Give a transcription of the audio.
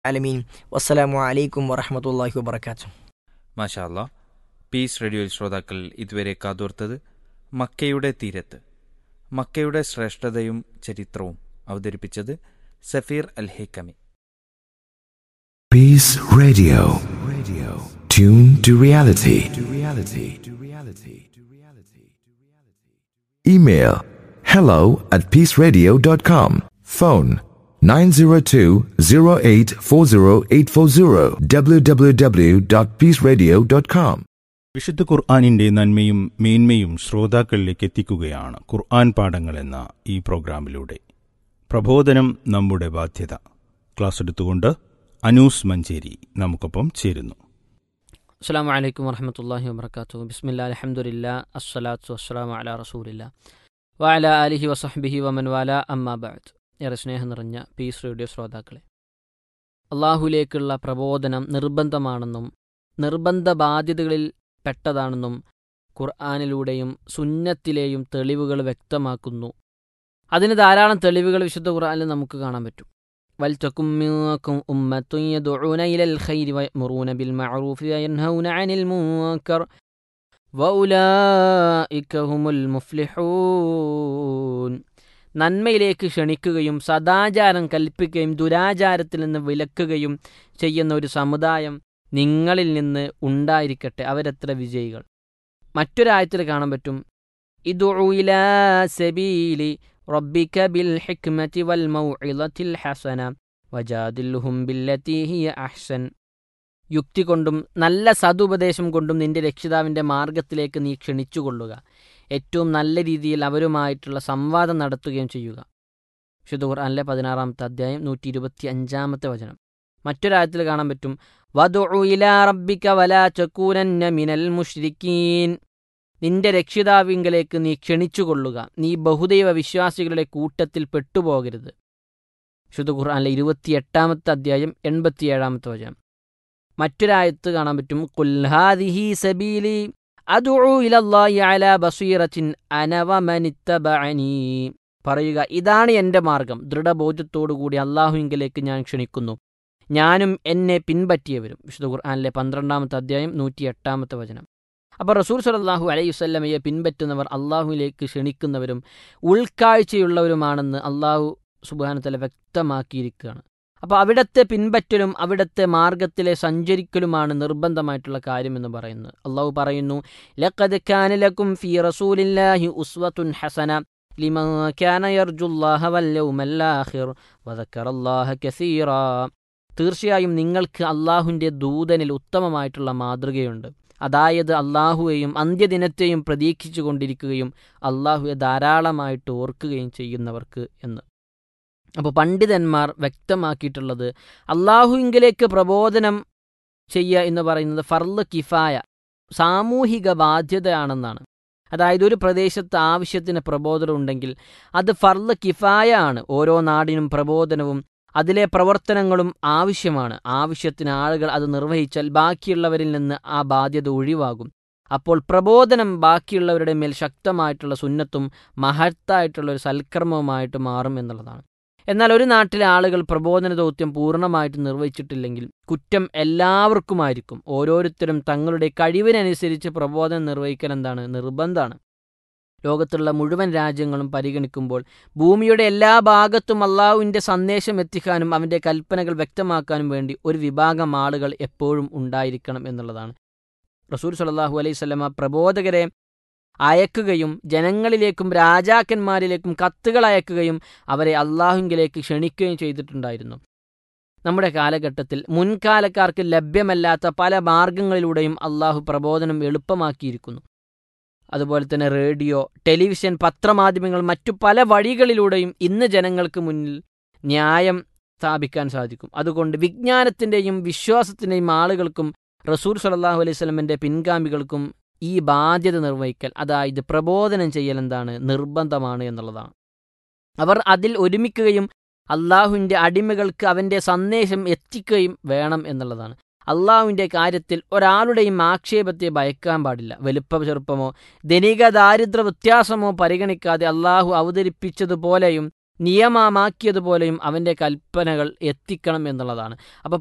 അലമീൻ വസ്സലാമു അലൈക്കും വറഹമത്തല്ലാഹി വബർക്കാത്തു മാഷാ അല്ലാ പീസ് റേഡിയോയിൽ ശ്രോതാക്കൾ ഇതുവരെ കാതോർത്തത് മക്കയുടെ തീരത്ത് മക്കയുടെ ശ്രേഷ്ഠതയും ചരിത്രവും അവതരിപ്പിച്ചത് സഫീർ അൽ ഹേക്കമി Peace Radio. Radio. Tune to reality. To reality. To reality. To reality. Email hello at peaceradio.com. Phone 902-0840840 www.peaceradio.com. വിശുദ്ധ ഖുർആാനിന്റെ നന്മയും മേന്മയും ശ്രോതാക്കളിലേക്ക് എത്തിക്കുകയാണ് ഖുർആൻ പാഠങ്ങൾ എന്ന ഈ പ്രോഗ്രാമിലൂടെ പ്രബോധനം നമ്മുടെ ബാധ്യത ക്ലാസ് എടുത്തുകൊണ്ട് അനൂസ് മഞ്ചേരി നമുക്കൊപ്പം ചേരുന്നു അസ്സാം വലൈക്കും വർഹമത്തല്ലാഹി വാബർക്കാത്തു ബിസ്മില്ല അലഹമുല്ല അസ്സലാത്തു വസ്സലാം അല റസൂലില്ല വഅല അലിഹി വസഹ്ബിഹി വമൻ വാല അമ്മാബാദ് ഏറെ സ്നേഹം നിറഞ്ഞ പീസ് റേഡിയോ ശ്രോതാക്കളെ അള്ളാഹുലേക്കുള്ള പ്രബോധനം നിർബന്ധമാണെന്നും നിർബന്ധ ബാധ്യതകളിൽ പെട്ടതാണെന്നും ഖുർആാനിലൂടെയും സുന്നത്തിലെയും തെളിവുകൾ വ്യക്തമാക്കുന്നു അതിന് ധാരാളം തെളിവുകൾ വിശുദ്ധ ഖുർആാനിൽ നമുക്ക് കാണാൻ പറ്റും ولتكن منكم أمة يدعون إلى الخير ويأمرون بالمعروف وينهون عن المنكر وأولئك هم المفلحون നന്മയിലേക്ക് ക്ഷണിക്കുകയും സദാചാരം കൽപ്പിക്കുകയും ദുരാചാരത്തിൽ നിന്ന് വിലക്കുകയും ചെയ്യുന്ന ഒരു സമുദായം നിങ്ങളിൽ നിന്ന് ഉണ്ടായിരിക്കട്ടെ അവരെത്ര വിജയികൾ മറ്റൊരായത്തിൽ കാണാൻ പറ്റും ഇതുഇല സബീലി റബ്ബിക ബിൽ ഹിക്മതി വൽ മൗഇളത്തിൽ ഹസന വജാദിൽഹും ബില്ലതി ഹിയ അഹ്സൻ യുക്തി കൊണ്ടും നല്ല സതുപദേശം കൊണ്ടും നിന്റെ രക്ഷിതാവിൻ്റെ മാർഗത്തിലേക്ക് നീ ക്ഷണിച്ചുകൊള്ളുക ഏറ്റവും നല്ല രീതിയിൽ അവരുമായിട്ടുള്ള സംവാദം നടത്തുകയും ചെയ്യുക വിശുദ്ധ ഖുർആനിലെ പതിനാറാമത്തെ അധ്യായം നൂറ്റി ഇരുപത്തി അഞ്ചാമത്തെ വചനം മറ്റൊരായത്തിൽ കാണാൻ പറ്റും വധു ഇലാ റബ്ബിക വലാ ചക്കൂനന്ന മിനൽ മുഷ്രിക്കീൻ നിന്റെ രക്ഷിതാവിങ്കലേക്ക് നീ ക്ഷണിച്ചുകൊള്ളുക നീ ബഹുദൈവ വിശ്വാസികളുടെ കൂട്ടത്തിൽ പെട്ടുപോകരുത് ശുദ്ധ ഖുർആാനിലെ ഇരുപത്തിയെട്ടാമത്തെ അധ്യായം എൺപത്തിയേഴാമത്തെ വചനം മറ്റൊരായത്ത് കാണാൻ പറ്റും കുൽഹാദിഹി സബീലി അദുഉ ഇലല്ലാഹി അലാ ബസീറത്തിൻ അന വമനിത്തബഅനി പറയുക ഇതാണ് എൻ്റെ മാർഗം ദൃഢബോധ്യത്തോടുകൂടി അള്ളാഹുവിങ്കിലേക്ക് ഞാൻ ക്ഷണിക്കുന്നു ഞാനും എന്നെ പിൻപറ്റിയവരും വിശുദ്ധ ഖുർആാനിലെ പന്ത്രണ്ടാമത്തെ അധ്യായം നൂറ്റി എട്ടാമത്തെ വചനം അപ്പോൾ റസൂൽ സലാഹു അലൈഹി വല്ലമയെ പിൻപറ്റുന്നവർ അള്ളാഹുവിലേക്ക് ക്ഷണിക്കുന്നവരും ഉൾക്കാഴ്ചയുള്ളവരുമാണെന്ന് അള്ളാഹു സുബാനത്തല വ്യക്തമാക്കിയിരിക്കുകയാണ് അപ്പോൾ അവിടത്തെ പിൻപറ്റലും അവിടത്തെ മാർഗത്തിലെ സഞ്ചരിക്കലുമാണ് നിർബന്ധമായിട്ടുള്ള കാര്യമെന്ന് പറയുന്നത് അള്ളാഹു പറയുന്നു ലഖദ് കാനലക്കും ഫി റസൂലില്ലാഹി ഉസ്വത്തുൻ ഹസന ലിമൻ കാന യർജുല്ലാഹ വൽ യൗമൽ ആഖിർ വദക്കറല്ലാഹ കസീറാ തീർച്ചയായും നിങ്ങൾക്ക് അള്ളാഹുവിൻ്റെ ദൂതനിൽ ഉത്തമമായിട്ടുള്ള മാതൃകയുണ്ട് അതായത് അള്ളാഹുവെയും അന്ത്യദിനത്തെയും പ്രതീക്ഷിച്ചു കൊണ്ടിരിക്കുകയും അള്ളാഹുവെ ധാരാളമായിട്ട് ഓർക്കുകയും ചെയ്യുന്നവർക്ക് എന്ന് അപ്പോൾ പണ്ഡിതന്മാർ വ്യക്തമാക്കിയിട്ടുള്ളത് അള്ളാഹുവിങ്കിലേക്ക് പ്രബോധനം ചെയ്യുക എന്ന് പറയുന്നത് ഫർള് കിഫായ സാമൂഹിക ബാധ്യതയാണെന്നാണ് അതായത് ഒരു പ്രദേശത്ത് ആവശ്യത്തിന് പ്രബോധനം ഉണ്ടെങ്കിൽ അത് ഫർള് കിഫായ ആണ് ഓരോ നാടിനും പ്രബോധനവും അതിലെ പ്രവർത്തനങ്ങളും ആവശ്യമാണ് ആവശ്യത്തിന് ആളുകൾ അത് നിർവഹിച്ചാൽ ബാക്കിയുള്ളവരിൽ നിന്ന് ആ ബാധ്യത ഒഴിവാകും അപ്പോൾ പ്രബോധനം ബാക്കിയുള്ളവരുടെ മേൽ ശക്തമായിട്ടുള്ള സുന്നത്തും മഹത്തായിട്ടുള്ള ഒരു സൽക്കർമ്മവുമായിട്ട് മാറും എന്നുള്ളതാണ് എന്നാൽ ഒരു നാട്ടിലെ ആളുകൾ പ്രബോധന ദൗത്യം പൂർണ്ണമായിട്ട് നിർവഹിച്ചിട്ടില്ലെങ്കിൽ കുറ്റം എല്ലാവർക്കുമായിരിക്കും ഓരോരുത്തരും തങ്ങളുടെ കഴിവിനനുസരിച്ച് പ്രബോധനം നിർവഹിക്കൽ എന്താണ് നിർബന്ധമാണ് ലോകത്തുള്ള മുഴുവൻ രാജ്യങ്ങളും പരിഗണിക്കുമ്പോൾ ഭൂമിയുടെ എല്ലാ ഭാഗത്തും അള്ളാഹുവിൻ്റെ സന്ദേശം എത്തിക്കാനും അവൻ്റെ കൽപ്പനകൾ വ്യക്തമാക്കാനും വേണ്ടി ഒരു വിഭാഗം ആളുകൾ എപ്പോഴും ഉണ്ടായിരിക്കണം എന്നുള്ളതാണ് റസൂൽ സലാഹു അലൈഹി സ്വലമ പ്രബോധകരെ അയക്കുകയും ജനങ്ങളിലേക്കും രാജാക്കന്മാരിലേക്കും കത്തുകൾ അയക്കുകയും അവരെ അള്ളാഹുങ്കിലേക്ക് ക്ഷണിക്കുകയും ചെയ്തിട്ടുണ്ടായിരുന്നു നമ്മുടെ കാലഘട്ടത്തിൽ മുൻകാലക്കാർക്ക് ലഭ്യമല്ലാത്ത പല മാർഗങ്ങളിലൂടെയും അള്ളാഹു പ്രബോധനം എളുപ്പമാക്കിയിരിക്കുന്നു അതുപോലെ തന്നെ റേഡിയോ ടെലിവിഷൻ പത്രമാധ്യമങ്ങൾ മറ്റു പല വഴികളിലൂടെയും ഇന്ന് ജനങ്ങൾക്ക് മുന്നിൽ ന്യായം സ്ഥാപിക്കാൻ സാധിക്കും അതുകൊണ്ട് വിജ്ഞാനത്തിൻ്റെയും വിശ്വാസത്തിൻ്റെയും ആളുകൾക്കും റസൂൽ സലാഹു അലൈഹി സ്വലമിൻ്റെ പിൻഗാമികൾക്കും ഈ ബാധ്യത നിർവഹിക്കൽ അതായത് പ്രബോധനം ചെയ്യൽ എന്താണ് നിർബന്ധമാണ് എന്നുള്ളതാണ് അവർ അതിൽ ഒരുമിക്കുകയും അള്ളാഹുവിൻ്റെ അടിമകൾക്ക് അവൻ്റെ സന്ദേശം എത്തിക്കുകയും വേണം എന്നുള്ളതാണ് അള്ളാഹുവിൻ്റെ കാര്യത്തിൽ ഒരാളുടെയും ആക്ഷേപത്തെ ഭയക്കാൻ പാടില്ല വലുപ്പ ചെറുപ്പമോ ധനിക ദാരിദ്ര്യ വ്യത്യാസമോ പരിഗണിക്കാതെ അള്ളാഹു അവതരിപ്പിച്ചതുപോലെയും നിയമമാക്കിയതുപോലെയും അവൻ്റെ കൽപ്പനകൾ എത്തിക്കണം എന്നുള്ളതാണ് അപ്പോൾ